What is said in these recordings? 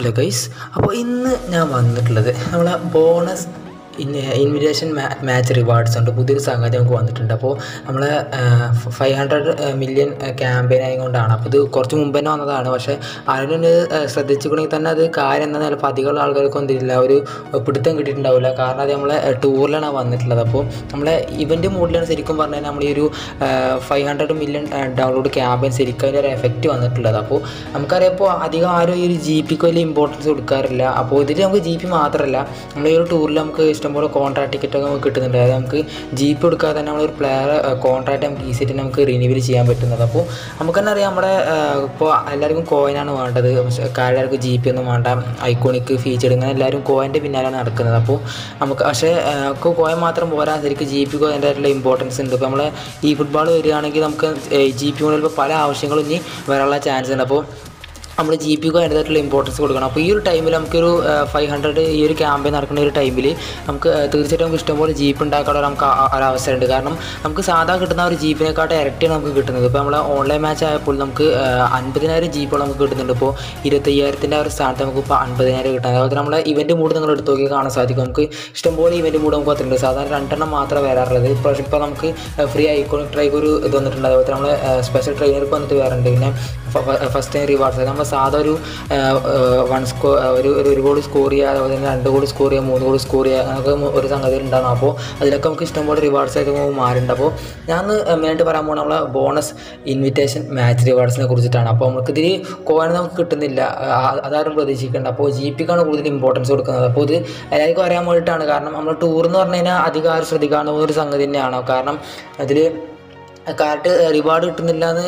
hello guys അപ്പോൾ ഇന്ന് ഞാൻ വന്നിട്ടുള്ളത് നമ്മളെ bonus in invitation match rewards ഉണ്ട് പുതിയൊരു സംഗതി നമുക്ക് വന്നിട്ടുണ്ട് അപ്പോൾ നമ്മൾ ഫൈവ് ഹൺഡ്രഡ് മില്യൺ ക്യാമ്പയിൻ ആയതുകൊണ്ടാണ് അപ്പോൾ ഇത് കുറച്ച് മുമ്പ് തന്നെ വന്നതാണ് പക്ഷേ ആരും ശ്രദ്ധിച്ചിട്ടുണ്ടെങ്കിൽ തന്നെ അത് കാര്യം എന്താ ചിലപ്പോൾ അധികമുള്ള ആൾക്കാർക്കൊന്നും ഇതില്ല ഒരു പിടുത്തം കിട്ടിയിട്ടുണ്ടാവില്ല കാരണം അത് നമ്മളെ ടൂറിലാണ് വന്നിട്ടുള്ളത് അപ്പോൾ നമ്മളെ ഇവൻ്റ് മൂഡിലാണ് ശരിക്കും പറഞ്ഞു കഴിഞ്ഞാൽ നമ്മൾ ഈ ഒരു five hundred million download campaign ശരിക്കും അതിൻ്റെ ഒരു എഫക്റ്റ് വന്നിട്ടുള്ളത് അപ്പോൾ നമുക്കറിയാം ഇപ്പോൾ അധികം ആരും ഈ ഒരു ജി പിക്ക് വലിയ ഇമ്പോർട്ടൻസ് കൊടുക്കാറില്ല അപ്പോൾ ഇതിൽ നമുക്ക് ജി പി മാത്രമല്ല നമ്മൾ ഈ ഒരു ടൂറിൽ നമുക്ക് ഇഷ്ടംപോലെ കോൺട്രാക്ട് ടിക്കറ്റ് ഒക്കെ നമുക്ക് കിട്ടുന്നുണ്ട് അതായത് നമുക്ക് ജി പി എടുക്കാതെ തന്നെ നമ്മളൊരു പ്ലെയർ കോൺട്രാക്ട് നമുക്ക് ഈസിയായിട്ട് നമുക്ക് റിന്യൂവൽ ചെയ്യാൻ പറ്റുന്നത് അപ്പോൾ നമുക്ക് തന്നെ അറിയാം നമ്മുടെ ഇപ്പോൾ എല്ലാവർക്കും കോയിനാണ് വേണ്ടത് പക്ഷേ എല്ലാവർക്കും ജി പി ഒന്നും വേണ്ട ഐക്കോണിക് ഫീച്ചർ ഇങ്ങനെ എല്ലാവരും കോയിൻ്റെ പിന്നാലെ നടക്കുന്നത് അപ്പോൾ നമുക്ക് പക്ഷേ നമുക്ക് കോയിൻ മാത്രം പോരാ ശരിക്കും ജി പിക്ക് അതിൻ്റെതായിട്ടുള്ള ഇമ്പോർട്ടൻസ് ഉണ്ട് ഇപ്പോൾ നമ്മൾ ഈ ഫുട്ബോൾ വരികയാണെങ്കിൽ നമുക്ക് ജി പി കൊണ്ട് ഇപ്പോൾ പല ആവശ്യങ്ങളും ഇനി വരാനുള്ള ചാൻസ് ഉണ്ട് അപ്പോൾ നമ്മൾ ജി പിക്ക് അതിൻ്റെതായിട്ടുള്ള ഇമ്പോർട്ടൻസ് കൊടുക്കണം അപ്പോൾ ഈ ഒരു ടൈമിൽ നമുക്കൊരു ഫൈവ് ഹൺഡ്രഡ് ഈ ഒരു ക്യാമ്പയിൻ നടക്കുന്ന ഒരു ടൈമിൽ നമുക്ക് തീർച്ചയായിട്ടും നമുക്ക് ഇഷ്ടംപോലെ ജീപ്പ് ഉണ്ടാക്കാനുള്ള നമുക്ക് ഒരു അവസരമുണ്ട് കാരണം നമുക്ക് സാധാ കിട്ടുന്ന ഒരു ജീപ്പിനെക്കാട്ടും ഇരട്ടിയാണ് നമുക്ക് കിട്ടുന്നത് ഇപ്പോൾ നമ്മൾ ഓൺലൈൻ മാച്ച് ആയപ്പോൾ നമുക്ക് അൻപതിനായിരം ജീപ്പുകൾ നമുക്ക് കിട്ടുന്നുണ്ട് ഇപ്പോൾ ഇരുപത്തയ്യായിരത്തിൻ്റെ ആ ഒരു സ്ഥാനത്ത് നമുക്ക് ഇപ്പോൾ അൻപതിനായിരം കിട്ടുന്നത് അതുപോലെ നമ്മളെ ഇവൻറ്റ് മൂഡ് നിങ്ങൾ എടുത്ത് നോക്കി കാണാൻ സാധിക്കും നമുക്ക് ഇഷ്ടംപോലെ ഇവൻറ്റ് മൂഡ് നമുക്ക് വന്നിട്ടുണ്ട് സാധാരണ രണ്ടെണ്ണം മാത്രമേ വരാറുള്ളത് ഇപ്പോൾ ഇപ്പോൾ നമുക്ക് ഫ്രീ ഐക്കോണിക് ട്രൈക്ക് ഒരു ഇത് വന്നിട്ടുണ്ട് അതുപോലെ നമ്മൾ സ്പെഷ്യൽ ട്രെയിനർക്ക് വന്നിട്ട് വേറുണ്ട് പിന്നെ ഫസ്റ്റ് ടൈം റിവാർഡ്സ് നമ്മൾ സാധാ ഒരു വൺ സ്കോ ഒരു ഒരു ഗോൾ സ്കോർ ചെയ്യുക അതുപോലെ തന്നെ രണ്ട് ഗോൾ സ്കോർ ചെയ്യുക മൂന്ന് ഗോൾ സ്കോർ ചെയ്യുക അങ്ങനെയൊക്കെ ഒരു സംഗതി ഉണ്ടാകും അപ്പോൾ അതിലൊക്കെ നമുക്ക് ഇഷ്ടംപോലെ റിവാർഡ്സ് ആയിട്ട് മാറിയിട്ടുണ്ട് അപ്പോൾ ഞാൻ മെയിനായിട്ട് പറയാൻ പോകുന്നത് നമ്മളെ ബോണസ് ഇൻവിറ്റേഷൻ മാച്ച് റിവാർഡ്സിനെ കുറിച്ചിട്ടാണ് അപ്പോൾ നമുക്ക് ഇതിൽ കോയിൻ നമുക്ക് കിട്ടുന്നില്ല അതാരും പ്രതീക്ഷിക്കേണ്ട അപ്പോൾ ജി പിക്കാണ് കൂടുതൽ ഇമ്പോർട്ടൻസ് കൊടുക്കുന്നത് അപ്പോൾ ഇത് എല്ലാവർക്കും അറിയാൻ വേണ്ടിയിട്ടാണ് കാരണം നമ്മൾ ടൂർ എന്ന് പറഞ്ഞു കഴിഞ്ഞാൽ അധികം ആരും ശ്രദ്ധിക്കാവുന്ന ഒരു സംഗതി തന്നെയാണ് കാരണം അതിൽ കറക്റ്റ് റിവാർഡ് കിട്ടുന്നില്ല എന്ന്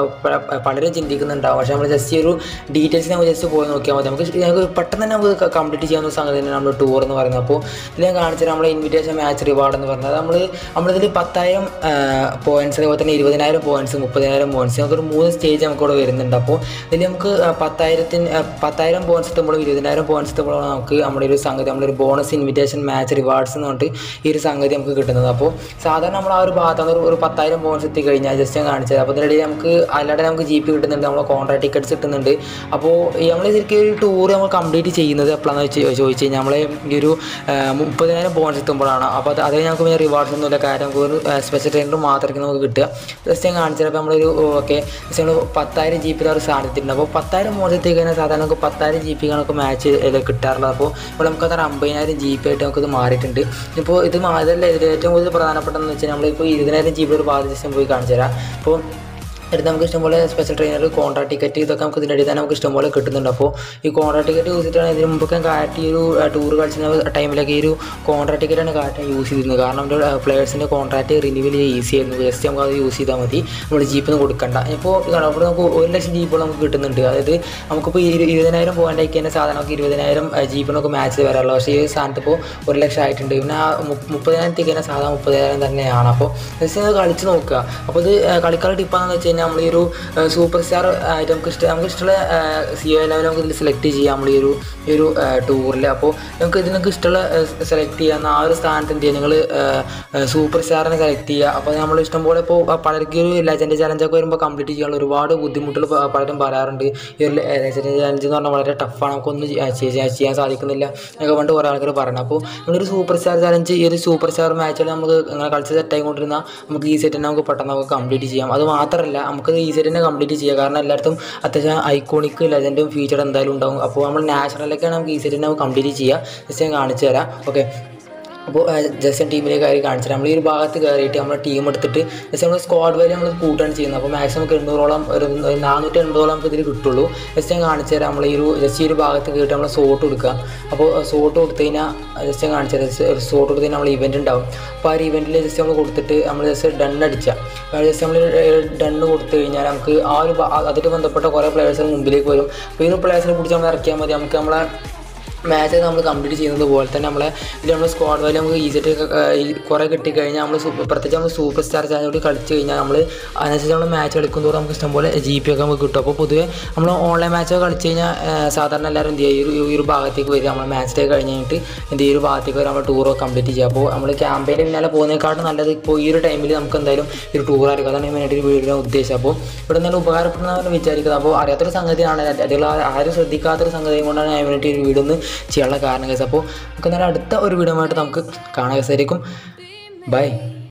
പലരും ചിന്തിക്കുന്നുണ്ടാവും പക്ഷേ നമ്മൾ ജസ്റ്റ് ഈ ഒരു ഡീറ്റെയിൽസ് നമ്മൾ ജസ്റ്റ് പോയി നോക്കിയാൽ മതി നമുക്ക് ഞങ്ങൾക്ക് പെട്ടെന്ന് തന്നെ നമുക്ക് കംപ്ലീറ്റ് ചെയ്യാവുന്ന സംഗതി തന്നെയാണ് നമ്മൾ ടൂർ എന്ന് പറയുന്നത് അപ്പോൾ ഇതിൽ ഞാൻ കാണിച്ചത് നമ്മളെ ഇൻവിറ്റേഷൻ മാച്ച് റിവാർഡ് എന്ന് പറഞ്ഞത് നമ്മൾ നമ്മളിതിൽ പത്തായിരം പോയിൻറ്റ്സ് അതുപോലെ തന്നെ ഇരുപതിനായിരം പോയിൻറ്റ്സ് മുപ്പതിനായിരം പോയിൻറ്റ്സ് നമുക്കൊരു മൂന്ന് സ്റ്റേജ് നമുക്കിവിടെ വരുന്നുണ്ട് അപ്പോൾ ഇതിൽ നമുക്ക് പത്തായിരത്തിന് പത്തായിരം പോയിൻറ്റ്സ് എത്തുമ്പോഴും ഇരുപതിനായിരം പോയിൻറ്റ്സ് എത്തുമ്പോഴും നമുക്ക് നമ്മുടെ ഒരു സംഗതി നമ്മളൊരു ബോണസ് ഇൻവിറ്റേഷൻ മാച്ച് റിവാർഡ്സ് എന്ന് പറഞ്ഞിട്ട് ഈ ഒരു സംഗതി നമുക്ക് കിട്ടുന്നത് അപ്പോൾ സാധാരണ നമ്മൾ ആ ഒരു ഭാഗത്താണ് ഒരു പത്തായിരം പോയിൻറ്റ്സ് എത്തി കഴിഞ്ഞാൽ ജസ്റ്റ് ഞാൻ കാണിച്ചത് അപ്പോൾ ഇതിനിടയിൽ നമുക്ക് അല്ലാതെ നമുക്ക് ജി പി കിട്ടുന്നുണ്ട് നമ്മളെ കോൺട്രാക്ട് ടിക്കറ്റ്സ് കിട്ടുന്നുണ്ട് അപ്പോൾ നമ്മൾ ശരിക്കും ഒരു ടൂർ നമ്മൾ കംപ്ലീറ്റ് ചെയ്യുന്നത് എപ്പോഴാണെന്ന് വെച്ച് ചോദിച്ചു കഴിഞ്ഞാൽ നമ്മളെ ഈ ഒരു മുപ്പതിനായിരം പോയിൻറ്റ്സ് എത്തുമ്പോഴാണ് അപ്പോൾ അത് അതേ നമുക്ക് പിന്നെ റിവാർഡ്സ് ഒന്നുമില്ല കാര്യം നമുക്ക് ഒരു സ്പെഷ്യൽ ട്രെയിനർ മാത്രമേ നമുക്ക് കിട്ടുക ജസ്റ്റ് ഞാൻ കാണിച്ചത് അപ്പോൾ നമ്മളൊരു ഓക്കെ ജസ്റ്റ് നമ്മൾ പത്തായിരം ജി പി ഒരു സ്ഥാനത്തിട്ടുണ്ട് അപ്പോൾ പത്തായിരം പോയിൻറ്റ്സ് എത്തി കഴിഞ്ഞാൽ സാധാരണ നമുക്ക് പത്തായിരം ജി പി കണക്ക് മാച്ച് കിട്ടാറുള്ളത് അപ്പോൾ ഇപ്പോൾ നമുക്ക് അത്ര അമ്പതിനായിരം ജി പി ആയിട്ട് നമുക്കിത് മാറിയിട്ടുണ്ട് ഇപ്പോൾ ഇത് അതല്ല ഇതിൽ ഏറ്റവും കൂടുതൽ പ്രധാനപ്പെട്ടതെന്ന് വെച്ചാൽ നമ്മളിപ്പോൾ ഇരുപതിനായിരം ജി ബി ഒരു ബാധ ജസ്റ്റ് പോയി കാണിച്ചു തരാം അപ്പോൾ എടുത്ത് നമുക്ക് ഇഷ്ടംപോലെ സ്പെഷ്യൽ ട്രെയിനർ കോൺട്രാക്ട് ടിക്കറ്റ് ഇതൊക്കെ നമുക്ക് ഇതിൻ്റെ ഇടയിൽ തന്നെ നമുക്ക് ഇഷ്ടംപോലെ കിട്ടുന്നുണ്ട് അപ്പോൾ ഈ കോൺട്രാക്ട് ടിക്കറ്റ് യൂസ് ചെയ്തിട്ടാണ് ഇതിന് മുമ്പൊക്കെ കാറ്റ് ഈ ഒരു ടൂർ കളിച്ചിരുന്ന ടൈമിലൊക്കെ ഈ ഒരു കോൺട്രാക്ട് ടിക്കറ്റാണ് കാറ്റ് യൂസ് ചെയ്തിരുന്നത് കാരണം നമ്മുടെ പ്ലേയേഴ്സിൻ്റെ കോൺട്രാക്ട് റിന്യൂവൽ ഈസി ആയിരുന്നു ജസ്റ്റ് നമുക്ക് അത് യൂസ് ചെയ്താൽ മതി നമ്മൾ ജീപ്പിന് കൊടുക്കണ്ട ഇപ്പോൾ അവിടെ നമുക്ക് ഒരു ലക്ഷം ജീപ്പുകൾ നമുക്ക് കിട്ടുന്നുണ്ട് അതായത് നമുക്കിപ്പോൾ ഈ ഇരുപതിനായിരം പോയിൻ്റ് ആക്കി തന്നെ സാധാരണ നമുക്ക് ഇരുപതിനായിരം ജീപ്പിനൊക്കെ മാച്ച് വരാറുള്ളത് പക്ഷേ ഈ സ്ഥാനത്ത് ഇപ്പോൾ ഒരു ലക്ഷം ആയിട്ടുണ്ട് പിന്നെ ആ മുപ്പതിനായിരത്തേക്ക് തന്നെ സാധാരണ മുപ്പതിനായിരം തന്നെയാണ് അപ്പോൾ ജസ്റ്റ് കളിച്ച് നോക്കുക അപ്പോൾ ഇത് കളിക്കാനുള്ള ടിപ്പാണെന്ന് വെച്ച് കഴിഞ്ഞാൽ നമ്മൾ ഈ ഒരു സൂപ്പർ സ്റ്റാർ ആയിട്ട് നമുക്ക് ഇഷ്ടം നമുക്ക് ഇഷ്ടമുള്ള സി ഒ ലെവൽ നമുക്ക് ഇതിൽ സെലക്ട് ചെയ്യാം നമ്മൾ ഈ ഒരു ഈ ഒരു ടൂറിൽ അപ്പോൾ നമുക്ക് ഇതിൽ നിങ്ങൾക്ക് ഇഷ്ടമുള്ള സെലക്ട് ചെയ്യാവുന്ന ആ ഒരു സ്ഥാനത്ത് എന്ത് ചെയ്യുക നിങ്ങൾ സൂപ്പർ സ്റ്റാറിനെ സെലക്ട് ചെയ്യുക അപ്പോൾ നമ്മൾ ഇഷ്ടംപോലെ ഇപ്പോൾ പലർക്കും ഒരു ലെജൻഡ് ചലഞ്ചൊക്കെ വരുമ്പോൾ കംപ്ലീറ്റ് ചെയ്യാനുള്ള ഒരുപാട് ബുദ്ധിമുട്ടുകൾ പലരും പറയാറുണ്ട് ഈ ഒരു ലെജൻഡ് ചലഞ്ച് എന്ന് പറഞ്ഞാൽ വളരെ ടഫാണ് നമുക്കൊന്നും ചെയ്യാൻ സാധിക്കുന്നില്ല എന്നൊക്കെ പണ്ട് കുറേ ആൾക്കാർ പറയണം അപ്പോൾ നമ്മളൊരു സൂപ്പർ സ്റ്റാർ ചലഞ്ച് ഈ ഒരു സൂപ്പർ സ്റ്റാർ മാച്ചിൽ നമുക്ക് ഇങ്ങനെ കളിച്ച് സെറ്റായി കൊണ്ടിരുന്നാൽ നമുക്ക് ഈ സെറ്റ് തന്നെ നമുക്ക് പെട്ടെന്ന് നമുക്ക് കംപ്ലീറ്റ് ചെയ്യാം അത് മാത്രമല്ല നമുക്കത് ഈ സെറ്റ് തന്നെ കംപ്ലീറ്റ് ചെയ്യുക കാരണം എല്ലായിടത്തും അത്യാവശ്യം ഐക്കോണിക് ലെജൻഡും ഫീച്ചർ എന്തായാലും ഉണ്ടാവും അപ്പോൾ നമ്മൾ നാഷണലൊക്കെയാണ് നമുക്ക് ഈ സെറ്റ് തന്നെ നമുക്ക് കംപ്ലീറ്റ് ചെയ്യുക ജസ്റ്റ് ഞാൻ കാണിച്ചു തരാം ഓക്കെ അപ്പോൾ ജസ്റ്റ് ടീമിലേക്ക് കയറി കാണിച്ചിട്ട് നമ്മൾ ഈ ഒരു ഭാഗത്ത് കയറിയിട്ട് നമ്മൾ ടീം എടുത്തിട്ട് ജസ്റ്റ് നമ്മൾ സ്ക്വാഡ് വരെ നമ്മൾ കൂട്ടാണ് ചെയ്യുന്നത് അപ്പോൾ മാക്സിമം നമുക്ക് എണ്ണൂറോളം ഒരു നാനൂറ്റി എൺപതോളം നമുക്ക് ഇതിൽ കിട്ടുള്ളൂ ജസ്റ്റ് ഞാൻ കാണിച്ചു തരാം നമ്മൾ ഈ ഒരു ജസ്റ്റ് ഈ ഒരു ഭാഗത്ത് കയറിയിട്ട് നമ്മൾ സോട്ട് കൊടുക്കുക അപ്പോൾ സോട്ട് കൊടുത്തു കഴിഞ്ഞാൽ ജസ്റ്റ് ഞാൻ കാണിച്ചു തരാം സോട്ട് കൊടുത്ത് കഴിഞ്ഞാൽ നമ്മൾ ഇവൻറ്റ് ഉണ്ടാവും അപ്പോൾ ആ ഒരു ഇവൻറ്റിൽ ജസ്റ്റ് നമ്മൾ കൊടുത്തിട്ട് നമ്മൾ ജസ്റ്റ് ഡൺ അടിച്ചാൽ ജസ്റ്റ് നമ്മൾ ഡണ്ണ് കൊടുത്തു കഴിഞ്ഞാൽ നമുക്ക് ആ ഒരു അതിട്ട് ബന്ധപ്പെട്ട കുറേ പ്ലേയേഴ്സിന് മുമ്പിലേക്ക് വരും അപ്പോൾ ഈ ഒരു പ്ലേയേഴ്സിനെ പിടിച്ച് നമ്മൾ ഇറക്കിയാൽ മതി നമുക്ക് നമ്മളെ മാച്ച് നമ്മൾ കംപ്ലീറ്റ് ചെയ്യുന്നത് പോലെ തന്നെ നമ്മളെ ഇതിൽ നമ്മൾ സ്ക്വാഡ് വാല്യൂ നമുക്ക് ഈസിയായിട്ട് കുറേ കിട്ടിക്കഴിഞ്ഞാൽ നമ്മൾ പ്രത്യേകിച്ച് നമ്മൾ സൂപ്പർ സ്റ്റാർ ചാനലോട് കളിച്ച് കഴിഞ്ഞാൽ നമ്മൾ അതിനനുസരിച്ച് നമ്മൾ മാച്ച് കളിക്കും തോറും നമുക്ക് ഇഷ്ടംപോലെ ജി പി ഒക്കെ നമുക്ക് കിട്ടും അപ്പോൾ പൊതുവേ നമ്മൾ ഓൺലൈൻ മാച്ചൊക്കെ കളിച്ച് കഴിഞ്ഞാൽ ആ, സാധാരണ എല്ലാവരും എന്ത് ചെയ്യുക ഈ ഒരു- ഈ ഒരു ഭാഗത്തേക്ക് വരിക നമ്മൾ മാച്ച് ഡേ കഴിഞ്ഞ് കഴിഞ്ഞിട്ട് എന്ത് ചെയ്യും ഈ ഒരു ഭാഗത്തേക്ക് വരെ നമ്മൾ ടൂറൊക്കെ കംപ്ലീറ്റ് ചെയ്യുക അപ്പോൾ നമ്മൾ ക്യാമ്പയിൻ്റെ പിന്നാലെ പോകുന്നതിനെക്കാട്ടും നല്ലത് ഇപ്പോൾ ഈ ഒരു ടൈമിൽ നമുക്ക് എന്തായാലും ഈ ഒരു ടൂർ ആയിരിക്കും അതാണ് മെയിനായിട്ട് ഒരു വീഡിയോ ഉദ്ദേശം അപ്പോൾ ഇവിടെ എന്തായാലും ഉപകാരപ്പെടുന്നതെന്ന് വിചാരിക്കുന്നത് അപ്പോൾ അറിയാത്തൊരു സംഗതിയാണ് അതിൽ ആരും ശ്രദ്ധിക്കാത്തൊരു സംഗതി കൊണ്ടാണ് ഞാൻ വേണ്ടി ഒരു വീഡിയോ ഒന്ന് ചെയ്യാനുള്ള കാരണം കേസ് അപ്പോൾ നമുക്ക് എന്നാലും അടുത്ത ഒരു വീഡിയോ ആയിട്ട് നമുക്ക് കാണാൻ കേസായിരിക്കും ബൈ